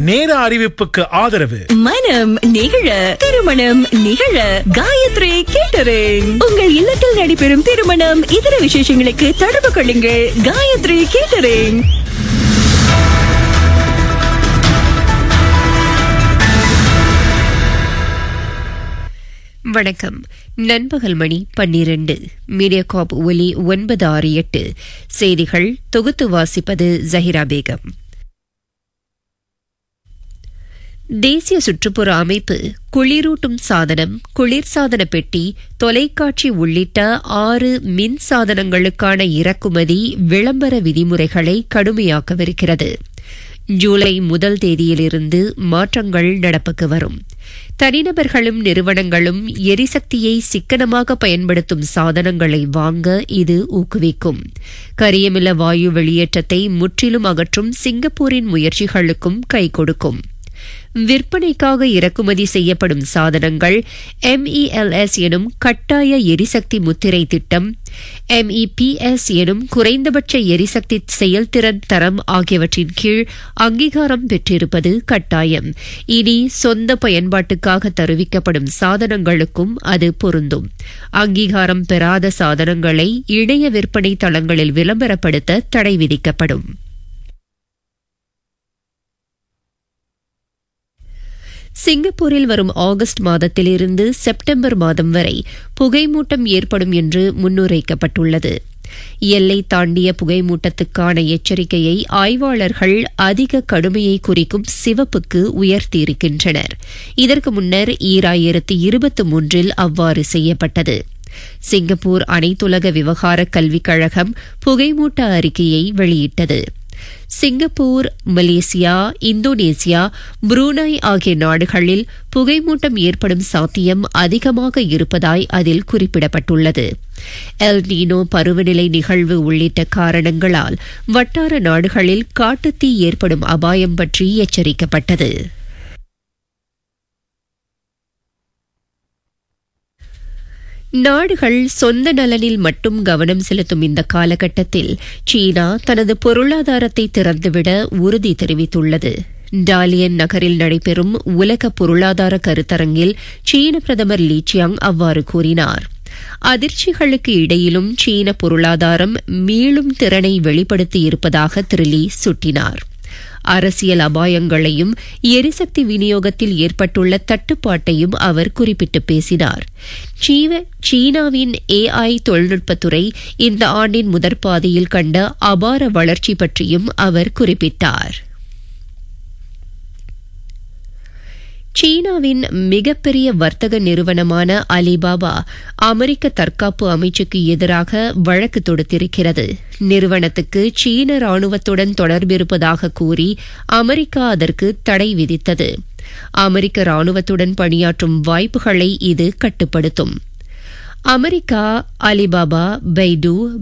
நேர அறிவிப்புக்கு ஆதரவு மனம் நிகழ திருமணம் நிகழ காயத்ரி கேட்டரிங் உங்கள் இல்லத்தில் நடைபெறும் திருமணம் இதர விசேஷங்களுக்கு தொடர்பு கொள்ளுங்கள் காயத்ரி கேட்டரிங் வணக்கம் நண்பகல் மணி பன்னிரண்டு மீடியாகாப் ஒலி ஒன்பது ஆறு எட்டு செய்திகள் தொகுத்து வாசிப்பது ஜஹிரா பேகம் தேசிய சுற்றுப்புற அமைப்பு குளிரூட்டும் சாதனம் குளிர்சாதன பெட்டி தொலைக்காட்சி உள்ளிட்ட ஆறு மின் சாதனங்களுக்கான இறக்குமதி விளம்பர விதிமுறைகளை கடுமையாக்கவிருக்கிறது ஜூலை முதல் தேதியிலிருந்து மாற்றங்கள் நடப்புக்கு வரும் தனிநபர்களும் நிறுவனங்களும் எரிசக்தியை சிக்கனமாக பயன்படுத்தும் சாதனங்களை வாங்க இது ஊக்குவிக்கும் கரியமில வாயு வெளியேற்றத்தை முற்றிலும் அகற்றும் சிங்கப்பூரின் முயற்சிகளுக்கும் கை கொடுக்கும் விற்பனைக்காக இறக்குமதி செய்யப்படும் சாதனங்கள் எம்இஎல்எஸ் எனும் கட்டாய எரிசக்தி முத்திரை திட்டம் எம்இபிஎஸ் எனும் குறைந்தபட்ச எரிசக்தி செயல்திறன் தரம் ஆகியவற்றின் கீழ் அங்கீகாரம் பெற்றிருப்பது கட்டாயம் இனி சொந்த பயன்பாட்டுக்காக தருவிக்கப்படும் சாதனங்களுக்கும் அது பொருந்தும் அங்கீகாரம் பெறாத சாதனங்களை இணைய விற்பனை தளங்களில் விளம்பரப்படுத்த தடை விதிக்கப்படும் சிங்கப்பூரில் வரும் ஆகஸ்ட் மாதத்திலிருந்து செப்டம்பர் மாதம் வரை புகைமூட்டம் ஏற்படும் என்று முன்னுரைக்கப்பட்டுள்ளது எல்லை தாண்டிய புகைமூட்டத்துக்கான எச்சரிக்கையை ஆய்வாளர்கள் அதிக கடுமையை குறிக்கும் சிவப்புக்கு உயர்த்தியிருக்கின்றனர் இதற்கு முன்னர் ஈராயிரத்து இருபத்தி மூன்றில் அவ்வாறு செய்யப்பட்டது சிங்கப்பூர் அனைத்துலக விவகார கல்விக் கழகம் புகைமூட்ட அறிக்கையை வெளியிட்டது சிங்கப்பூர் மலேசியா இந்தோனேசியா புரூனாய் ஆகிய நாடுகளில் புகைமூட்டம் ஏற்படும் சாத்தியம் அதிகமாக இருப்பதாய் அதில் குறிப்பிடப்பட்டுள்ளது எல் நீனோ பருவநிலை நிகழ்வு உள்ளிட்ட காரணங்களால் வட்டார நாடுகளில் காட்டுத்தீ ஏற்படும் அபாயம் பற்றி எச்சரிக்கப்பட்டது நாடுகள் சொந்த நலனில் மட்டும் கவனம் செலுத்தும் இந்த காலகட்டத்தில் சீனா தனது பொருளாதாரத்தை திறந்துவிட உறுதி தெரிவித்துள்ளது டாலியன் நகரில் நடைபெறும் உலக பொருளாதார கருத்தரங்கில் சீன பிரதமர் லீ சியாங் அவ்வாறு கூறினார் அதிர்ச்சிகளுக்கு இடையிலும் சீன பொருளாதாரம் மீளும் திறனை வெளிப்படுத்தியிருப்பதாக திரு லீ சுட்டினார் அரசியல் அபாயங்களையும் எரிசக்தி விநியோகத்தில் ஏற்பட்டுள்ள தட்டுப்பாட்டையும் அவர் குறிப்பிட்டு பேசினார் சீனாவின் ஏஐ தொழில்நுட்பத்துறை இந்த ஆண்டின் முதற் பாதையில் கண்ட அபார வளர்ச்சி பற்றியும் அவர் குறிப்பிட்டார் சீனாவின் மிகப்பெரிய வர்த்தக நிறுவனமான அலிபாபா அமெரிக்க தற்காப்பு அமைச்சுக்கு எதிராக வழக்கு தொடுத்திருக்கிறது நிறுவனத்துக்கு சீன ராணுவத்துடன் தொடர்பிருப்பதாக கூறி அமெரிக்கா அதற்கு தடை விதித்தது அமெரிக்க ராணுவத்துடன் பணியாற்றும் வாய்ப்புகளை இது கட்டுப்படுத்தும் அமெரிக்கா அலிபாபா பைடு